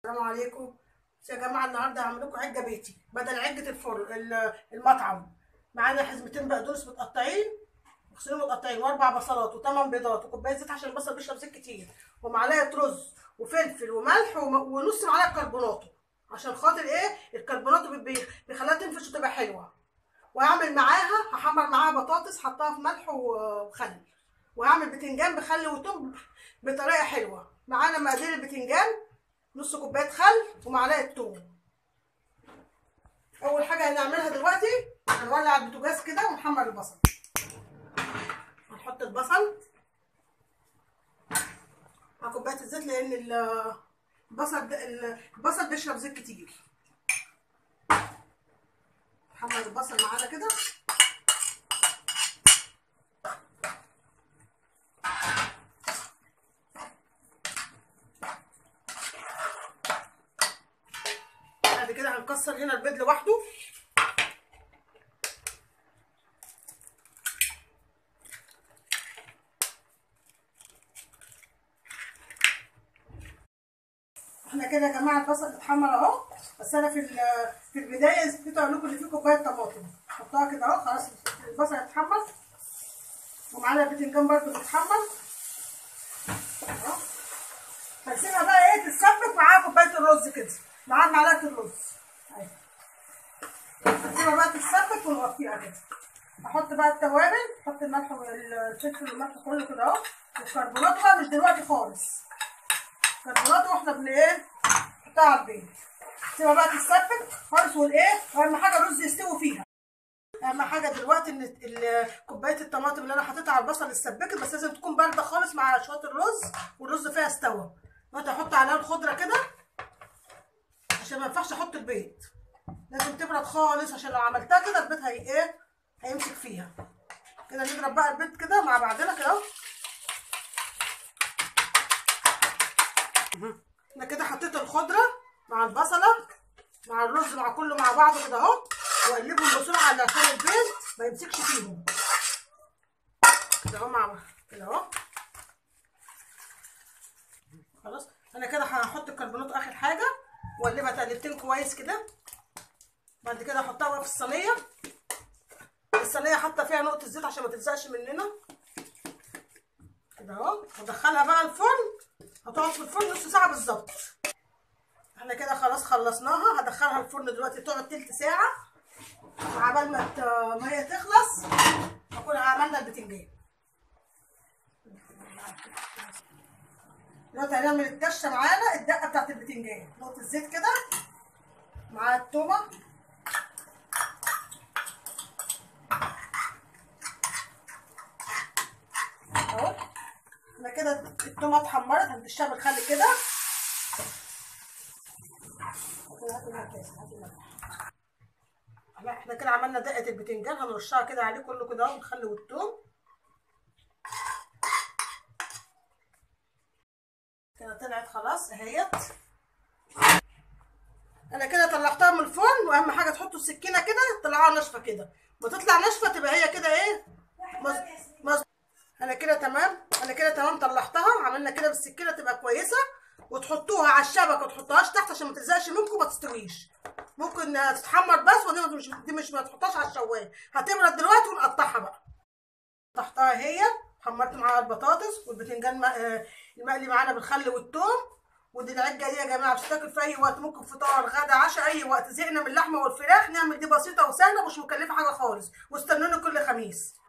السلام عليكم يا جماعه النهارده هعمل لكم عجه بيتي بدل عجه الفرن ال- المطعم معانا حزمتين بقدونس متقطعين مغسولين متقطعين واربع بصلات وثمان بيضات وكوبايه زيت عشان البصل بيشرب زيت كتير ومعلقه رز وفلفل وملح وم- ونص معلقه كربوناتو عشان خاطر ايه الكربوناتو بي- بي- بيخليها تنفش وتبقى حلوه وهعمل معاها هحمر معاها بطاطس حطها في ملح و- وخل وهعمل بتنجان بخل وتوم بطريقه حلوه معانا مقادير البتنجان نص كوبايه خل ومعلقه توم اول حاجه هنعملها دلوقتي هنولع البوتاجاز كده ونحمر البصل هنحط البصل مع كوبايه الزيت لان ال- البصل ده البصل بيشرب زيت كتير نحمر البصل معانا كده بعد كده هنكسر هنا البيض لوحده احنا كده يا جماعه البصل اتحمر اهو بس انا في ال- في البدايه نسيت اقول لكم ان في كوبايه طماطم حطها كده اهو خلاص البصل اتحمر ومعانا البتنجان برضه بيتحمر اهو هنسيبها بقى ايه تتسبك معاها كوبايه الرز كده معاها معلقه الرز اهي هنسيبها بقى تتسبك ونغطيها كده احط بقى التوابل احط الملح والفلفل والملح كله كده اهو والكربونات بقى مش دلوقتي خالص كربونات واحنا بن ايه نحطها على البيض سيبها بقى تتسبك خالص والايه واهم حاجه الرز يستوي فيها اهم حاجه دلوقتي ان ال- كوبايه الطماطم اللي انا حطيتها على البصل اتسبكت بس لازم تكون بارده خالص مع شويه الرز والرز فيها استوى دلوقتي هحط عليها الخضره كده عشان ما ينفعش احط البيض لازم تبرد خالص عشان لو عملتها كده البيض هي ايه هيمسك فيها كده نضرب بقى البيض كده مع بعضنا كده اهو انا كده حطيت الخضره مع البصله مع الرز مع كله مع بعضه كده اهو واقلبهم بسرعه عشان البيض ما يمسكش فيهم كده اهو مع كده اهو خلاص انا كده هحط الكربونات اخر حاجه واقلبها تقلبتين كويس كده بعد كده احطها بقى في الصينيه الصينيه حاطه فيها نقطه زيت عشان ما تلزقش مننا كده اهو وادخلها بقى الفرن هتقعد في الفرن نص ساعه بالظبط احنا كده خلاص خلصناها هدخلها الفرن دلوقتي تقعد تلت ساعه عبال ما ت- ما هي تخلص نكون عملنا البتنجان دلوقتي هنعمل الدشه معانا الدقه بتاعت البتنجان نقطه زيت كده مع التومه اهو احنا كده التومه اتحمرت هندشها بالخل كده لا احنا كده عملنا دقه البتنجان هنرشها كده عليه كله كده اهو بالخل والثوم كده طلعت خلاص اهيت انا كده طلعتها من الفرن واهم حاجه تحطوا السكينه كده تطلعوها ناشفه كده وتطلع ناشفه تبقى هي كده ايه مز... مز... انا كده تمام انا كده تمام طلعتها عملنا كده بالسكينه تبقى كويسه وتحطوها على الشبكه وتحطوهاش تحت عشان ما تلزقش منكم وما تستويش ممكن تتحمر بس ودي مش دي مش ما تحطهاش على الشوايه هتبرد دلوقتي ونقطعها بقى قطعتها هي حمرت معاها البطاطس والبتنجان م- آه، المقلي معانا بالخل والثوم ودي العجه دي يا جماعه بتتاكل في اي وقت ممكن فطار غدا عشاء اي وقت زهقنا من اللحمه والفراخ نعمل دي بسيطه وسهله مش مكلفه حاجه خالص واستنوني كل خميس